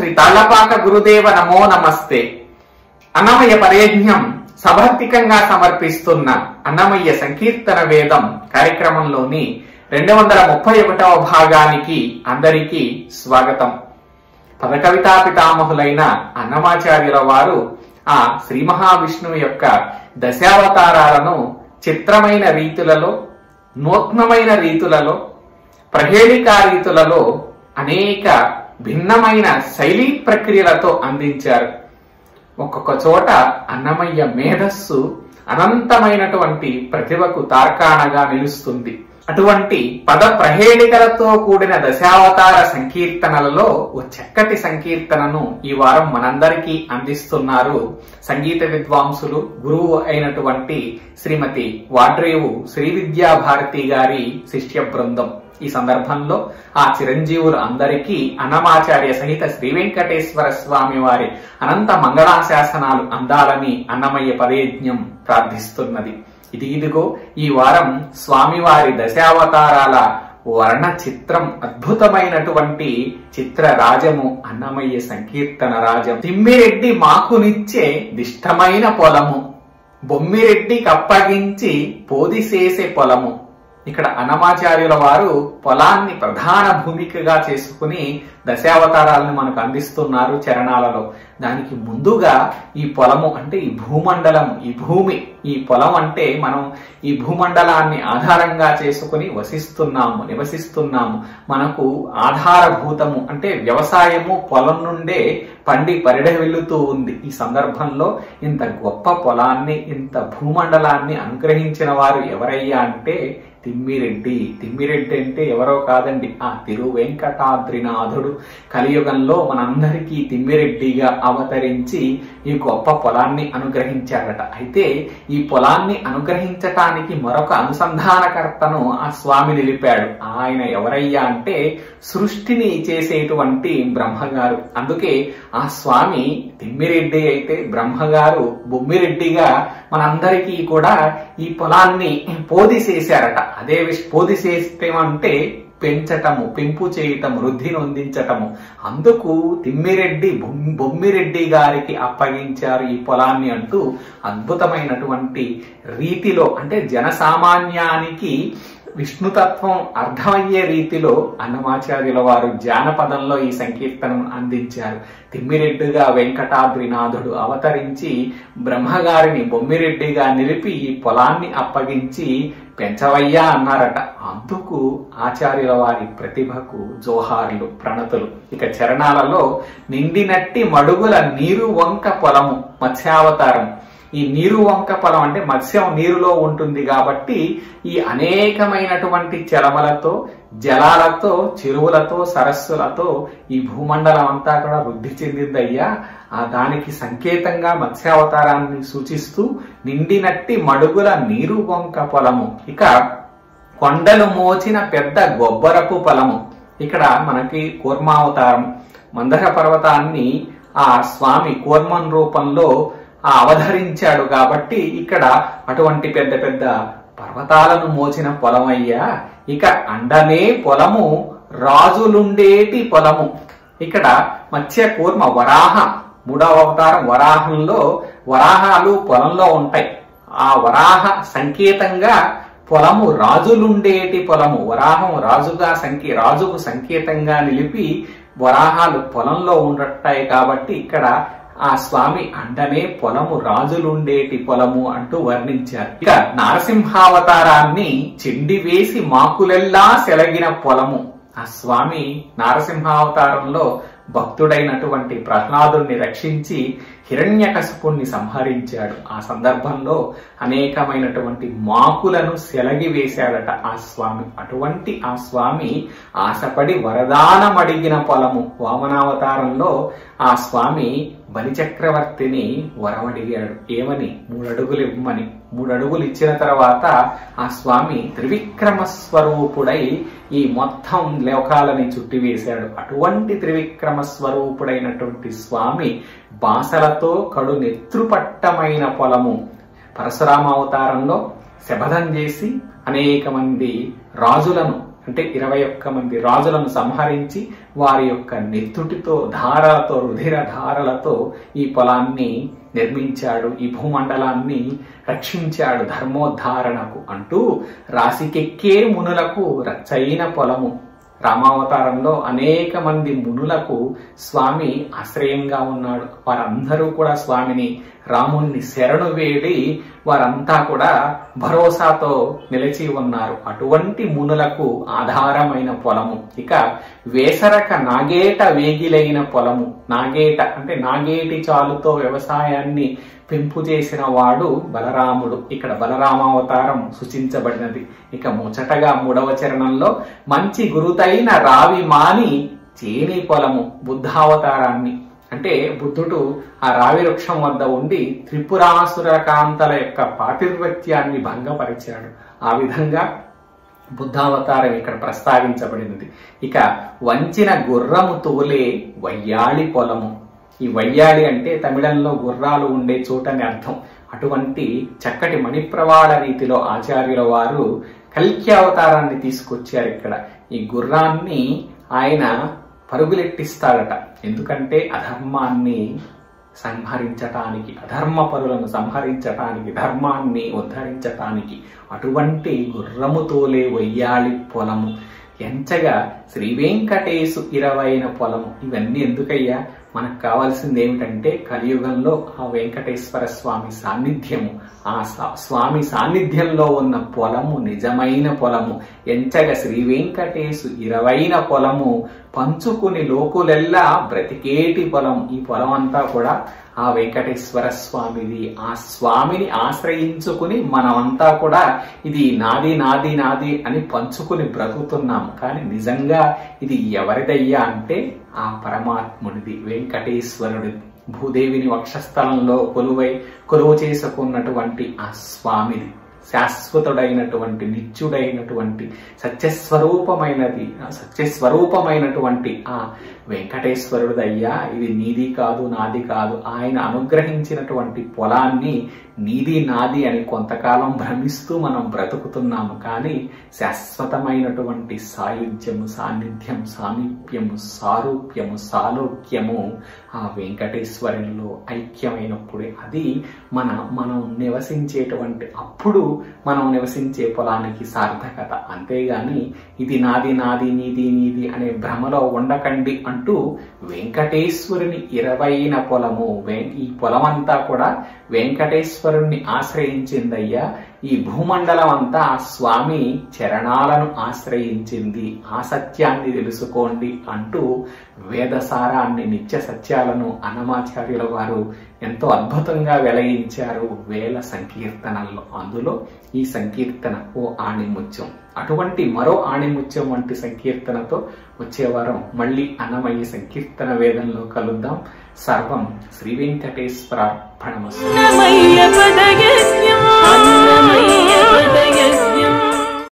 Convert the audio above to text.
శ్రీ తాళ్లపాక గురుదేవ నమో నమస్తే అన్నమయ్య పరేజ్ఞం సభక్తికంగా సమర్పిస్తున్న అన్నమయ్య సంకీర్తన వేదం కార్యక్రమంలోని రెండు వందల ముప్పై ఒకటవ భాగానికి అందరికీ స్వాగతం పదకవితా పితామహులైన అన్నమాచార్యుల వారు ఆ శ్రీ మహావిష్ణువు యొక్క దశావతారాలను చిత్రమైన రీతులలో నూత్నమైన రీతులలో ప్రహేళికా రీతులలో అనేక భిన్నమైన శైలీ ప్రక్రియలతో అందించారు ఒక్కొక్క చోట అన్నమయ్య మేధస్సు అనంతమైనటువంటి ప్రతిభకు తార్కాణగా నిలుస్తుంది అటువంటి పద ప్రహేళికలతో కూడిన దశావతార సంకీర్తనలలో ఓ చక్కటి సంకీర్తనను ఈ వారం మనందరికీ అందిస్తున్నారు సంగీత విద్వాంసులు గురువు అయినటువంటి శ్రీమతి వాడ్రేవు శ్రీ విద్యా భారతి గారి శిష్య బృందం ఈ సందర్భంలో ఆ చిరంజీవులు అందరికీ అన్నమాచార్య సహిత శ్రీ వెంకటేశ్వర స్వామి వారి అనంత మంగళాశాసనాలు అందాలని అన్నమయ్య పదయజ్ఞం ప్రార్థిస్తున్నది ఇది ఇదిగో ఈ వారం స్వామివారి దశావతారాల వర్ణ చిత్రం అద్భుతమైనటువంటి చిత్ర రాజము అన్నమయ్య సంకీర్తన రాజం తిమ్మిరెడ్డి మాకునిచ్చే దిష్టమైన పొలము బొమ్మిరెడ్డికి అప్పగించి పోదిసేసే పొలము ఇక్కడ అన్నమాచార్యుల వారు పొలాన్ని ప్రధాన భూమికగా చేసుకుని దశావతారాలను మనకు అందిస్తున్నారు చరణాలలో దానికి ముందుగా ఈ పొలము అంటే ఈ భూమండలం ఈ భూమి ఈ పొలం అంటే మనం ఈ భూమండలాన్ని ఆధారంగా చేసుకుని వసిస్తున్నాము నివసిస్తున్నాము మనకు ఆధారభూతము అంటే వ్యవసాయము పొలం నుండే పండి పరిడవిల్లుతూ ఉంది ఈ సందర్భంలో ఇంత గొప్ప పొలాన్ని ఇంత భూమండలాన్ని అనుగ్రహించిన వారు ఎవరయ్యా అంటే తిమ్మిరెడ్డి తిమ్మిరెడ్డి అంటే ఎవరో కాదండి ఆ తిరు వెంకటాద్రినాథుడు కలియుగంలో మనందరికీ తిమ్మిరెడ్డిగా అవతరించి ఈ గొప్ప పొలాన్ని అనుగ్రహించారట అయితే ఈ పొలాన్ని అనుగ్రహించటానికి మరొక అనుసంధానకర్తను ఆ స్వామి నిలిపాడు ఆయన ఎవరయ్యా అంటే సృష్టిని చేసేటువంటి బ్రహ్మగారు అందుకే ఆ స్వామి తిమ్మిరెడ్డి అయితే బ్రహ్మగారు బొమ్మిరెడ్డిగా మనందరికీ కూడా ఈ పొలాన్ని పోదిసేశారట అదే విష- పోదిసేస్తేమంటే పెంచటము పెంపు చేయటం వృద్ధి నొందించటము అందుకు తిమ్మిరెడ్డి బొమ్- బొమ్మిరెడ్డి గారికి అప్పగించారు ఈ పొలాన్ని అంటూ అద్భుతమైనటువంటి రీతిలో అంటే జనసామాన్యానికి విష్ణుతత్వం అర్థమయ్యే రీతిలో అన్నమాచార్యుల వారు జానపదంలో ఈ సంకీర్తనను అందించారు తిమ్మిరెడ్డిగా వెంకటాద్రినాథుడు అవతరించి బ్రహ్మగారిని బొమ్మిరెడ్డిగా నిలిపి ఈ పొలాన్ని అప్పగించి పెంచవయ్యా అన్నారట అందుకు ఆచార్యుల వారి ప్రతిభకు జోహార్లు ప్రణతులు ఇక చరణాలలో నిండినట్టి మడుగుల నీరు వంక పొలము మత్స్యావతారం ఈ నీరు వంక పొలం అంటే మత్స్యం నీరులో ఉంటుంది కాబట్టి ఈ అనేకమైనటువంటి చలమలతో జలాలతో చెరువులతో సరస్సులతో ఈ భూమండలం అంతా కూడా వృద్ధి చెందిందయ్యా ఆ దానికి సంకేతంగా మత్స్యావతారాన్ని సూచిస్తూ నిండినట్టి మడుగుల నీరు వంక పొలము ఇక కొండలు మోచిన పెద్ద గొబ్బరపు పొలము ఇక్కడ మనకి కూర్మావతారం మందర పర్వతాన్ని ఆ స్వామి కూర్మన్ రూపంలో ఆ అవధరించాడు కాబట్టి ఇక్కడ అటువంటి పెద్ద పెద్ద పర్వతాలను మోచిన పొలమయ్యా ఇక అండనే పొలము రాజులుండేటి పొలము ఇక్కడ మత్స్య కూర్మ వరాహ మూడవ అవతారం వరాహంలో వరాహాలు పొలంలో ఉంటాయి ఆ వరాహ సంకేతంగా పొలము రాజులుండేటి పొలము వరాహం రాజుగా సంకే రాజుకు సంకేతంగా నిలిపి వరాహాలు పొలంలో ఉండటాయి కాబట్టి ఇక్కడ ఆ స్వామి అండనే పొలము రాజులుండేటి పొలము అంటూ వర్ణించారు ఇక నారసింహావతారాన్ని చెండి వేసి మాకులెల్లా సెలగిన పొలము ఆ స్వామి నారసింహావతారంలో భక్తుడైనటువంటి ప్రహ్లాదుణ్ణి రక్షించి హిరణ్యకశపుణ్ణి సంహరించాడు ఆ సందర్భంలో అనేకమైనటువంటి మాకులను సెలగి వేశాడట ఆ స్వామి అటువంటి ఆ స్వామి ఆశపడి వరదానమడిగిన పొలము వామనావతారంలో ఆ స్వామి బలిచక్రవర్తిని వరమడిగాడు ఏమని మూడడుగులు ఇవ్వమని మూడడుగులు ఇచ్చిన తర్వాత ఆ స్వామి త్రివిక్రమ స్వరూపుడై ఈ మొత్తం లోకాలని చుట్టివేశాడు అటువంటి త్రివిక్రమ స్వరూపుడైనటువంటి స్వామి బాసలతో కడు నెత్రుపట్టమైన పొలము పరశురామ అవతారంలో శపథం చేసి అనేక మంది రాజులను అంటే ఇరవై ఒక్క మంది రాజులను సంహరించి వారి యొక్క నెత్తుటితో ధారలతో రుధిర ధారలతో ఈ పొలాన్ని నిర్మించాడు ఈ భూమండలాన్ని రక్షించాడు ధర్మోద్ధారణకు అంటూ రాశికెక్కే మునులకు రచ్చైన పొలము రామావతారంలో అనేక మంది మునులకు స్వామి ఆశ్రయంగా ఉన్నాడు వారందరూ కూడా స్వామిని రాముణ్ణి శరణు వేడి వారంతా కూడా భరోసాతో నిలిచి ఉన్నారు అటువంటి మునులకు ఆధారమైన పొలము ఇక వేసరక నాగేట వేగిలైన పొలము నాగేట అంటే నాగేటి చాలుతో వ్యవసాయాన్ని పెంపు చేసిన వాడు బలరాముడు ఇక్కడ బలరామావతారం సూచించబడినది ఇక ముచ్చటగా మూడవ చరణంలో మంచి గురుతైన రావి మాని చేని పొలము బుద్ధావతారాన్ని అంటే బుద్ధుడు ఆ రావి వృక్షం వద్ద ఉండి త్రిపురాసుర కాంతల యొక్క పాతిర్వత్యాన్ని భంగపరిచాడు ఆ విధంగా బుద్ధావతారం ఇక్కడ ప్రస్తావించబడినది ఇక వంచిన గుర్రము తోలే వయ్యాళి పొలము ఈ వయ్యాళి అంటే తమిళంలో గుర్రాలు ఉండే చోటని అర్థం అటువంటి చక్కటి మణిప్రవాళ రీతిలో ఆచార్యుల వారు కల్కి అవతారాన్ని తీసుకొచ్చారు ఇక్కడ ఈ గుర్రాన్ని ఆయన పరుగులెట్టిస్తాడట ఎందుకంటే అధర్మాన్ని సంహరించటానికి అధర్మ పరులను సంహరించటానికి ధర్మాన్ని ఉద్ధరించటానికి అటువంటి గుర్రము తోలే వయ్యాళి పొలము ఎంచగా శ్రీ వెంకటేశు ఇరవైన పొలము ఇవన్నీ ఎందుకయ్యా మనకు కావాల్సింది ఏమిటంటే కలియుగంలో ఆ వెంకటేశ్వర స్వామి సాన్నిధ్యము ఆ సా- స్వామి సాన్నిధ్యంలో ఉన్న పొలము నిజమైన పొలము ఎంచగా శ్రీ వెంకటేశు ఇరవైన పొలము పంచుకుని లోకులెల్లా బ్రతికేటి పొలం ఈ పొలం అంతా కూడా ఆ వెంకటేశ్వర స్వామిది ఆ స్వామిని ఆశ్రయించుకుని మనమంతా కూడా ఇది నాది నాది నాది అని పంచుకుని బ్రతుకుతున్నాం కానీ నిజంగా ఇది ఎవరిదయ్యా అంటే ఆ పరమాత్ముడిది వెంకటేశ్వరుడి భూదేవిని వక్షస్థలంలో కొలువై కొలువు చేసుకున్నటువంటి ఆ స్వామిది శాశ్వతుడైనటువంటి నిత్యుడైనటువంటి సత్యస్వరూపమైనది ఆ సత్యస్వరూపమైనటువంటి ఆ వెంకటేశ్వరుడయ్యా ఇది నీది కాదు నాది కాదు ఆయన అనుగ్రహించినటువంటి పొలాన్ని నీది నాది అని కొంతకాలం భ్రమిస్తూ మనం బ్రతుకుతున్నాము కానీ శాశ్వతమైనటువంటి సాయుధ్యము సాన్నిధ్యం సామీప్యము సారూప్యము సాలోక్యము ఆ వెంకటేశ్వరునిలో ఐక్యమైనప్పుడే అది మన మనం నివసించేటువంటి అప్పుడు మనం నివసించే పొలానికి సార్థకత అంతేగాని ఇది నాది నాది నీది నీది అనే భ్రమలో ఉండకండి అంటూ వెంకటేశ్వరుని ఇరవైన పొలము వే- ఈ పొలమంతా కూడా వెంకటేశ్వరుణ్ణి ఆశ్రయించిందయ్యా ఈ భూమండలం అంతా ఆ స్వామి చరణాలను ఆశ్రయించింది ఆ సత్యాన్ని తెలుసుకోండి అంటూ వేదసారాన్ని నిత్య సత్యాలను అన్నమాచార్యుల వారు ఎంతో అద్భుతంగా వెలయించారు వేల సంకీర్తనల్లో అందులో ఈ సంకీర్తన ఓ ఆణిముత్యం అటువంటి మరో ఆణిముత్యం వంటి సంకీర్తనతో వచ్చే వారం మళ్ళీ అన్నమయ్య సంకీర్తన వేదంలో కలుద్దాం సర్వం శ్రీ వెంకటేశ్వరార్పణమస్తు నమయ్య పదయ